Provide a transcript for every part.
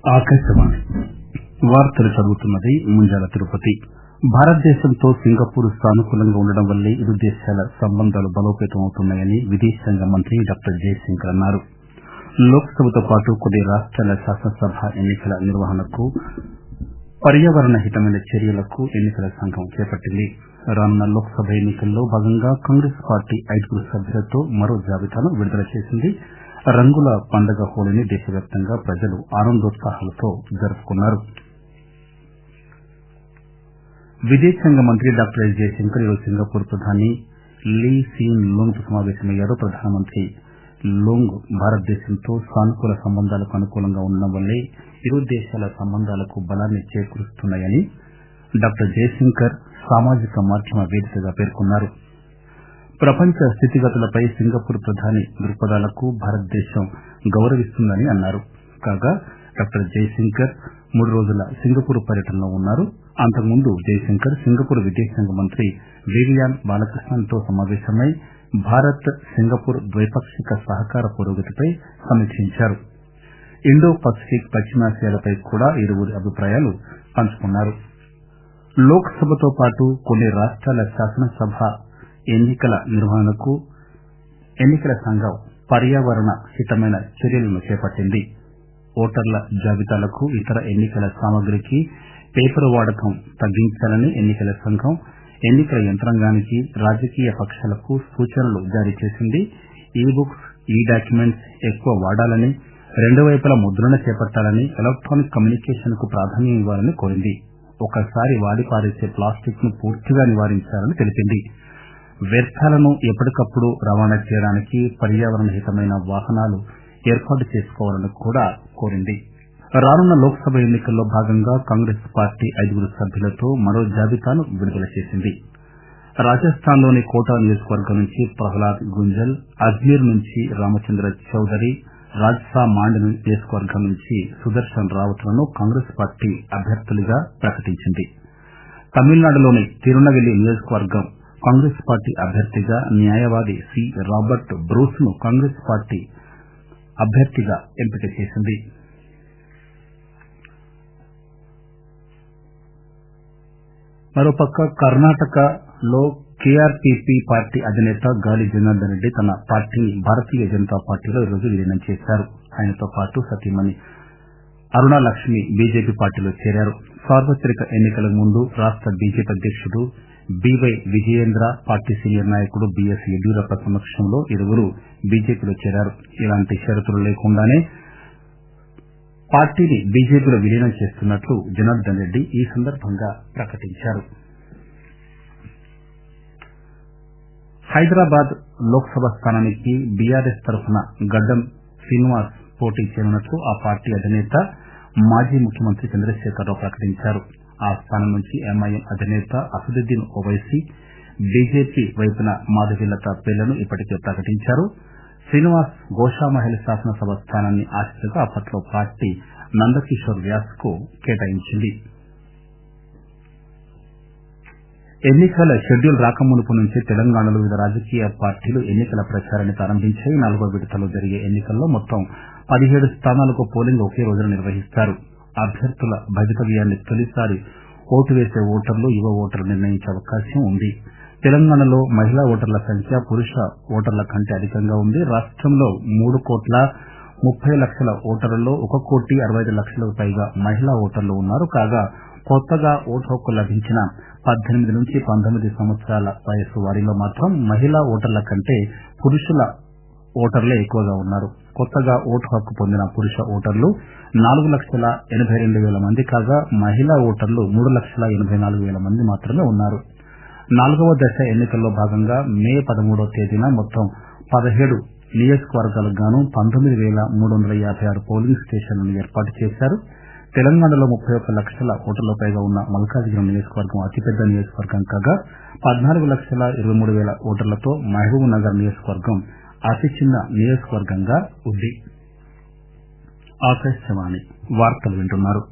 ఆకాశవాణి వార్తలు చదువుతున్నది ముంజాల తిరుపతి భారతదేశంతో సింగపూర్ సానుకూలంగా ఉండడం వల్లే ఇరు దేశాల సంబంధాలు బలోపేతమవుతున్నాయని విదేశాంగ మంత్రి డాక్టర్ జయశంకర్ అన్నారు లోక్ సభతో పాటు కొన్ని రాష్టాల శాసనసభ ఎన్నికల నిర్వహణకు పర్యావరణ హితమైన చర్యలకు ఎన్నికల సంఘం చేపట్టింది రానున్న లోక్ సభ ఎన్నికల్లో భాగంగా కాంగ్రెస్ పార్టీ ఐదుగురు సభ్యులతో మరో జాబితాను విడుదల చేసింది రంగుల పండుగ హోళీని దేశవ్యాప్తంగా ప్రజలు ఆనందోత్సాహాలతో జరుపుకున్నారు విదేశాంగ మంత్రి డాక్టర్ ఎస్ జయశంకర్ ఈరోజు సింగపూర్ ప్రధాని లీ సీన్ లూంగ్ తో సమావేశమయ్యారు ప్రధానమంత్రి లూంగ్ భారతదేశంతో సానుకూల సంబంధాలకు అనుకూలంగా ఉండడం వల్లే ఇరు దేశాల సంబంధాలకు బలాన్ని చేకూరుస్తున్నాయని డాక్టర్ జయశంకర్ సామాజిక మాధ్యమ వేదికగా పేర్కొన్నారు ప్రపంచ స్థితిగతులపై సింగపూర్ ప్రధాని దృక్పథాలకు భారతదేశం గౌరవిస్తుందని అన్నారు కాగా డాక్టర్ జయశంకర్ మూడు రోజుల సింగపూర్ పర్యటనలో ఉన్నారు అంతకుముందు జయశంకర్ సింగపూర్ విదేశాంగ మంత్రి వివియాన్ బాలకృష్ణన్ తో సమావేశమై భారత్ సింగపూర్ ద్వైపాక్షిక సహకార పురోగతిపై సమీక్షించారు ఇండో పసిఫిక్ పశ్చిమాసియాలపై కూడా ఇరువురి అభిప్రాయాలు పంచుకున్నారు లోక్ సభతో పాటు కొన్ని రాష్టాల శాసనసభ ఎన్నికల నిర్వహణకు ఎన్నికల సంఘం పర్యావరణ హితమైన చర్యలను చేపట్టింది ఓటర్ల జాబితాలకు ఇతర ఎన్నికల సామగ్రికి పేపర్ వాడకం తగ్గించాలని ఎన్నికల సంఘం ఎన్నికల యంత్రాంగానికి రాజకీయ పక్షాలకు సూచనలు జారీ చేసింది ఈ బుక్స్ ఈ డాక్యుమెంట్స్ ఎక్కువ వాడాలని రెండు వైపుల ముద్రణ చేపట్టాలని ఎలక్టానిక్ కమ్యూనికేషన్ కు ప్రాధాన్యం ఇవ్వాలని కోరింది ఒకసారి వాడి పారేసే ప్లాస్టిక్ ను పూర్తిగా నివారించాలని తెలిపింది వ్యర్థాలను ఎప్పటికప్పుడు రవాణా చేయడానికి పర్యావరణ హితమైన వాహనాలు ఏర్పాటు చేసుకోవాలని కూడా కోరింది రానున్న లోక్ సభ ఎన్నికల్లో భాగంగా కాంగ్రెస్ పార్టీ ఐదుగురు సభ్యులతో మరో జాబితాను విడుదల చేసింది రాజస్థాన్ లోని కోటా నియోజకవర్గం నుంచి ప్రహ్లాద్ గుంజల్ అజ్మీర్ నుంచి రామచంద్ర చౌదరి రాజ్సా మాండ్ నియోజకవర్గం నుంచి సుదర్శన్ రావత్ లను కాంగ్రెస్ పార్టీ అభ్యర్థులుగా ప్రకటించింది తమిళనాడులోని తిరునగలి నియోజకవర్గం కాంగ్రెస్ పార్టీ అభ్యర్థిగా న్యాయవాది సి రాబర్ట్ బ్రూస్ ను కాంగ్రెస్ పార్టీ అభ్యర్థిగా ఎంపిక చేసింది మరోపక్క కర్ణాటకలో కేఆర్పీపీ పార్టీ అధినేత గాలి జనార్దన్ రెడ్డి తన పార్టీని భారతీయ జనతా పార్టీలో ఈరోజు విలీనం చేశారు ఆయనతో పాటు సతీమణి అరుణ లక్ష్మి బీజేపీ పార్టీలో చేరారు సార్వత్రిక ఎన్నికలకు ముందు రాష్ట బీజేపీ అధ్యకుడు బీవై విజయేంద్ర పార్టీ సీనియర్ నాయకుడు బీఎస్ యడ్యూరప్ప సమక్షంలో ఇరువురు బీజేపీలో చేరారు ఇలాంటి షరతులు లేకుండానే పార్టీని బీజేపీలో విలీనం చేస్తున్నట్లు జనార్దన్ రెడ్డి ఈ సందర్భంగా ప్రకటించారు హైదరాబాద్ లోక్ సభ స్థానానికి బీఆర్ఎస్ తరఫున గడ్డం శ్రీనివాస్ పోటీ చేయనున్నట్లు ఆ పార్టీ అధినేత మాజీ ముఖ్యమంత్రి చంద్రశేఖరరావు ప్రకటించారు ఆ స్థానం నుంచి ఎంఐఎం అధినేత అసదుద్దీన్ ఓవైసీ బీజేపీ వైపున మాధవీలత పేర్లను ఇప్పటికే ప్రకటించారు శ్రీనివాస్ గోషామహల్ శాసనసభ స్థానాన్ని ఆశించగా అప్పట్లో పార్టీ నందకిషోర్ వ్యాస్ కు కేటాయించింది ఎన్నికల షెడ్యూల్ రాకమునుపు నుంచే తెలంగాణలో వివిధ రాజకీయ పార్టీలు ఎన్నికల ప్రచారాన్ని ప్రారంభించాయి నాలుగో విడతలో జరిగే ఎన్నికల్లో మొత్తం పదిహేడు స్థానాలకు పోలింగ్ ఒకే రోజున నిర్వహిస్తారు అభ్యర్థుల భవితవ్యాన్ని తొలిసారి ఓటు వేసే ఓటర్లు యువ ఓటర్లు నిర్ణయించే అవకాశం ఉంది తెలంగాణలో మహిళా ఓటర్ల సంఖ్య పురుష ఓటర్ల కంటే అధికంగా ఉంది రాష్టంలో మూడు కోట్ల ముప్పై లక్షల ఓటర్లలో ఒక కోటి అరవై ఐదు లక్షలకు పైగా మహిళా ఓటర్లు ఉన్నారు కాగా కొత్తగా ఓటు హక్కు లభించిన పద్దెనిమిది నుంచి పంతొమ్మిది సంవత్సరాల వయస్సు వారిలో మాత్రం మహిళా ఓటర్ల కంటే పురుషుల ఓటర్లే ఎక్కువగా ఉన్నారు కొత్తగా ఓటు హక్కు పొందిన పురుష ఓటర్లు నాలుగు లక్షల ఎనబై రెండు వేల మంది కాగా మహిళా ఓటర్లు మూడు లక్షల ఎనబై నాలుగు వేల మంది మాత్రమే ఉన్నారు నాలుగవ దశ ఎన్నికల్లో భాగంగా మే పదమూడవ తేదీన మొత్తం పదిహేడు నియోజకవర్గాలకు గాను పంతొమ్మిది వేల మూడు వందల యాభై ఆరు పోలింగ్ స్టేషన్లను ఏర్పాటు చేశారు తెలంగాణలో ముప్పై ఒక్క లక్షల ఓటర్ల పైగా ఉన్న మల్కాజిగిరి నియోజకవర్గం అతిపెద్ద నియోజకవర్గం కాగా పద్నాలుగు లక్షల ఇరవై మూడు వేల ఓటర్లతో మహబూబ్ నగర్ నియోజకవర్గం అతి చిన్న నియోజకవర్గంగా ఉంది ఆకాశవాణి వార్తలు వింటున్నారు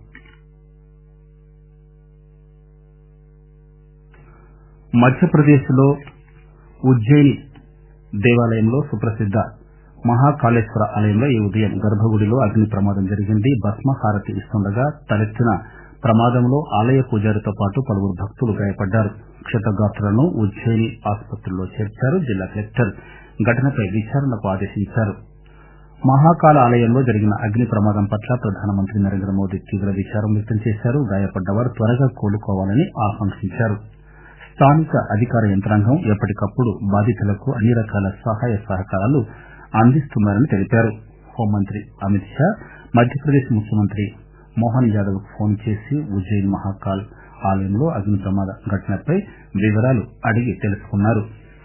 మధ్యప్రదేశ్ లో ఉజ్జయిని దేవాలయంలో సుప్రసిద్ద మహాకాళేశ్వర ఆలయంలో ఈ ఉదయం గర్భగుడిలో అగ్ని ప్రమాదం జరిగింది భస్మహారతి ఇస్తుండగా తలెత్తిన ప్రమాదంలో ఆలయ పూజారితో పాటు పలువురు భక్తులు గాయపడ్డారు క్షతగాత్రులను ఉజ్జయిని ఆసుపత్రిలో చేర్చారు జిల్లా కలెక్టర్ ఘటనపై విచారణకు ఆదేశించారు మహాకాళ ఆలయంలో జరిగిన అగ్ని ప్రమాదం పట్ల ప్రధానమంత్రి నరేంద్ర మోదీ తీవ్ర విచారం వ్యక్తం చేశారు గాయపడ్డవారు త్వరగా కోలుకోవాలని ఆకాంక్షించారు స్థానిక అధికార యంత్రాంగం ఎప్పటికప్పుడు బాధితులకు అన్ని రకాల సహాయ సహకారాలు అందిస్తున్నారని తెలిపారు హోంమంత్రి అమిత్ షా మధ్యప్రదేశ్ ముఖ్యమంత్రి మోహన్ యాదవ్ ఫోన్ చేసి ఉజ్జయిన్ మహాకాల్ ఆలయంలో అగ్ని ప్రమాద ఘటనపై వివరాలు అడిగి తెలుసుకున్నారు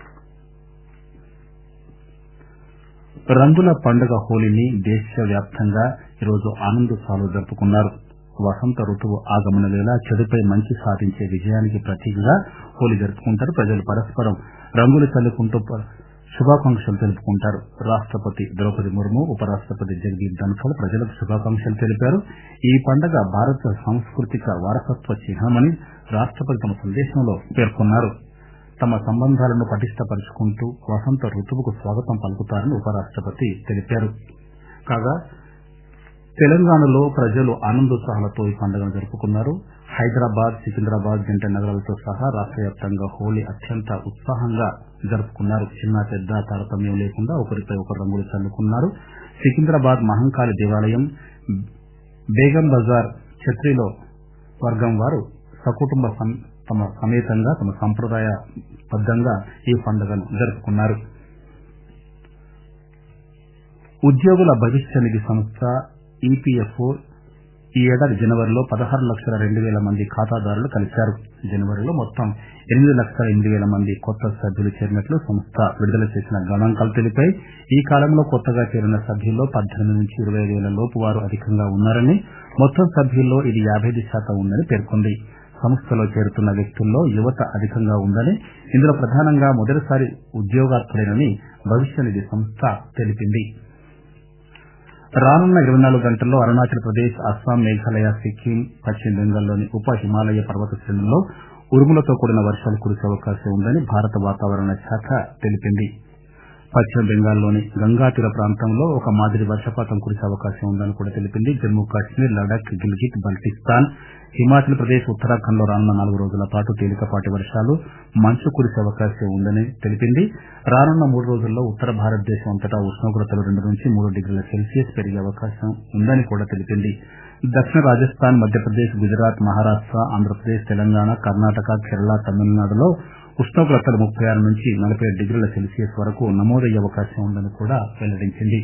రంగుల పండుగ హోలీని దేశవ్యాప్తంగా ఈరోజు ఆనందోత్సవాలు జరుపుకున్నారు వసంత రుతువు ఆగమన వేళ చెడుపై మంచి సాధించే విజయానికి ప్రతీకగా హోలీ జరుపుకుంటారు ప్రజలు పరస్పరం రంగులు చల్లుకుంటూ శుభాకాంక్షలు తెలుపుకుంటారు రాష్టపతి ద్రౌపది ముర్ము ఉపరాష్టపతి జగదీప్ ధన్కర్ ప్రజలకు శుభాకాంక్షలు తెలిపారు ఈ పండుగ భారత సాంస్కృతిక వారసత్వ చిహ్నమని రాష్టపతి తమ సందేశంలో పేర్కొన్నారు తమ సంబంధాలను పటిష్టపరుచుకుంటూ వసంత రుతువుకు స్వాగతం పలుకుతారని ఉపరాష్టపతి తెలిపారు కాగా తెలంగాణలో ప్రజలు ఆనందోత్సాహాలతో ఈ పండుగను జరుపుకున్నారు హైదరాబాద్ సికింద్రాబాద్ జంట నగరాలతో సహా రాష్ట వ్యాప్తంగా హోలీ అత్యంత ఉత్సాహంగా జరుపుకున్నారు చిన్న పెద్ద తారతమ్యం లేకుండా ఒకరిపై ఒకరు రంగులు చల్లుకున్నారు సికింద్రాబాద్ మహంకాళి దేవాలయం బేగం బజార్ ఛత్రిలో వర్గం వారు సకుటుంబ తమ సమేతంగా తమ సంప్రదాయ బద్దంగా ఈ పండుగను జరుపుకున్నారు ఉద్యోగుల భవిష్య నిధి సంస్థ ఈపీఎఫ్ఓ ఈ ఏడాది జనవరిలో పదహారు లక్షల రెండు వేల మంది ఖాతాదారులు కలిశారు జనవరిలో మొత్తం ఎనిమిది లక్షల ఎనిమిది వేల మంది కొత్త సభ్యులు చేరినట్లు సంస్థ విడుదల చేసిన గణాంకాలు తెలిపాయి ఈ కాలంలో కొత్తగా చేరిన సభ్యుల్లో పద్దెనిమిది నుంచి ఇరవై ఐదు వేల లోపు వారు అధికంగా ఉన్నారని మొత్తం సభ్యుల్లో ఇది యాబై శాతం ఉందని పేర్కొంది సంస్థలో చేరుతున్న వ్యక్తుల్లో యువత అధికంగా ఉందని ఇందులో ప్రధానంగా మొదటిసారి ఉద్యోగార్థులేనని భవిష్య నిధి సంస్థ తెలిపింది రానున్న ఇరవై నాలుగు గంటల్లో అరుణాచల్ ప్రదేశ్ అస్సాం మేఘాలయ సిక్కిం పశ్చిమ బెంగాల్లోని ఉప హిమాలయ పర్వత శ్రేణుల్లో ఉరుములతో కూడిన వర్షాలు కురిసే అవకాశం ఉందని భారత వాతావరణ శాఖ తెలిపింది పశ్చిమ బెంగాల్లోని గంగా తీర ప్రాంతంలో ఒక మాదిరి వర్షపాతం కురిసే అవకాశం ఉందని కూడా తెలిపింది జమ్మూ కాశ్మీర్ లడాక్ గిల్గిట్ బల్టిస్తాన్ హిమాచల్ ప్రదేశ్ ఉత్తరాఖండ్ లో రానున్న నాలుగు రోజుల పాటు తేలికపాటి వర్షాలు మంచు కురిసే అవకాశం ఉందని తెలిపింది రానున్న మూడు రోజుల్లో ఉత్తర భారతదేశం అంతటా ఉష్ణోగ్రతలు రెండు నుంచి మూడు డిగ్రీల సెల్సియస్ పెరిగే అవకాశం ఉందని కూడా తెలిపింది దక్షిణ రాజస్థాన్ మధ్యప్రదేశ్ గుజరాత్ మహారాష్ట ఆంధ్రప్రదేశ్ తెలంగాణ కర్ణాటక కేరళ తమిళనాడులో ఉష్ణోగ్రతలు ముప్పై ఆరు నుంచి నలభై ఏడు డిగ్రీల సెల్సియస్ వరకు నమోదయ్యే అవకాశం ఉందని కూడా వెల్లడించింది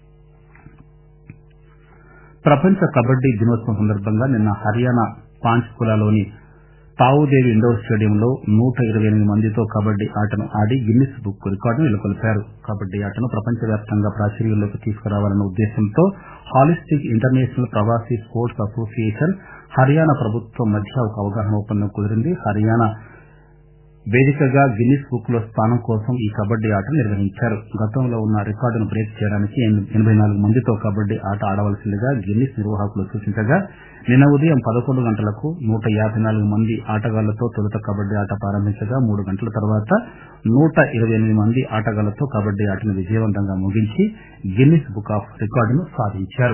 ప్రపంచ కబడ్డీ దినోత్సవం సందర్భంగా నిన్న హర్యానా పాంచ్కులాలోని తావుదేవి ఇండోర్ స్టేడియంలో నూట ఇరవై ఎనిమిది మందితో కబడ్డీ ఆటను ఆడి గిన్నిస్ బుక్ రికార్డును నెలకొల్పారు కబడ్డీ ఆటను ప్రపంచవ్యాప్తంగా ప్రాచుర్యంలోకి తీసుకురావాలన్న ఉద్దేశంతో హాలిస్టిక్ ఇంటర్నేషనల్ ప్రవాసీ స్పోర్ట్స్ అసోసియేషన్ హర్యానా ప్రభుత్వం మధ్య ఒక అవగాహన ఒప్పందం కుదిరింది హర్యానా వేదికగా గిన్నిస్ బుక్ లో స్థానం కోసం ఈ కబడ్డీ ఆటను నిర్వహించారు గతంలో ఉన్న రికార్డును బ్రేక్ చేయడానికి ఎనబై నాలుగు మందితో కబడ్డీ ఆట ఆడవలసిందిగా గిన్నిస్ నిర్వాహకులు సూచించగా నిన్న ఉదయం పదకొండు గంటలకు నూట యాబై నాలుగు మంది ఆటగాళ్లతో తొలుత కబడ్డీ ఆట ప్రారంభించగా మూడు గంటల తర్వాత నూట ఇరవై ఎనిమిది మంది ఆటగాళ్లతో కబడ్డీ ఆటను విజయవంతంగా ముగించి గిన్నిస్ బుక్ ఆఫ్ రికార్డును సాధించారు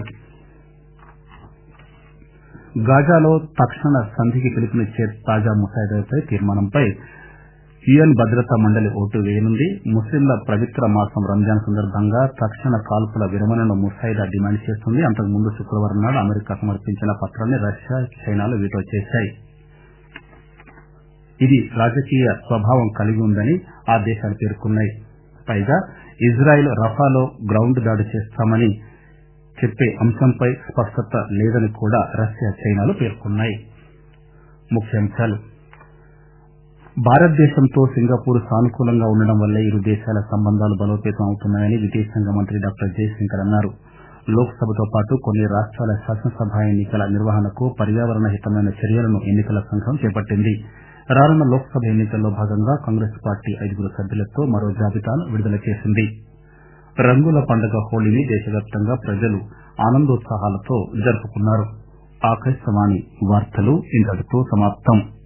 గాజాలో తక్షణ సంధికి పిలుపునిచ్చే తాజా ముసాయిదాపై తీర్మానంపై యుఎన్ భద్రతా మండలి ఓటు వేయనుంది ముస్లింల పవిత్ర మాసం రంజాన్ సందర్భంగా తక్షణ కాల్పుల విరమణను ముసాయిదా డిమాండ్ చేస్తుంది అంతకుముందు శుక్రవారం నాడు అమెరికా సమర్పించిన పత్రాన్ని రష్యా చైనాలు వీటో చేశాయి ఇది రాజకీయ స్వభావం కలిగి ఉందని ఆ దేశాలు పేర్కొన్నాయి పైగా ఇజ్రాయెల్ రఫాలో గ్రౌండ్ దాడి చేస్తామని చెప్పే అంశంపై స్పష్టత లేదని కూడా రష్యా చైనాలు పేర్కొన్నాయి ముఖ్యాంశాలు భారతదేశంతో సింగపూర్ సానుకూలంగా ఉండడం వల్లే ఇరు దేశాల సంబంధాలు బలోపేతం అవుతున్నాయని విదేశాంగ మంత్రి డాక్టర్ జయశంకర్ అన్నారు లోక్సభతో పాటు కొన్ని రాష్ట్రాల శాసనసభ ఎన్నికల నిర్వహణకు పర్యావరణ హితమైన చర్యలను ఎన్నికల సంఘం చేపట్టింది రానున్న లోక్సభ ఎన్నికల్లో భాగంగా కాంగ్రెస్ పార్టీ ఐదుగురు సభ్యులతో మరో జాబితాను విడుదల చేసింది రంగుల పండుగ హోళీని దేశవ్యాప్తంగా ప్రజలు ఆనందోత్సాహాలతో జరుపుకున్నారు ఆకాశవాణి వార్తలు ఇంతటితో సమాప్తం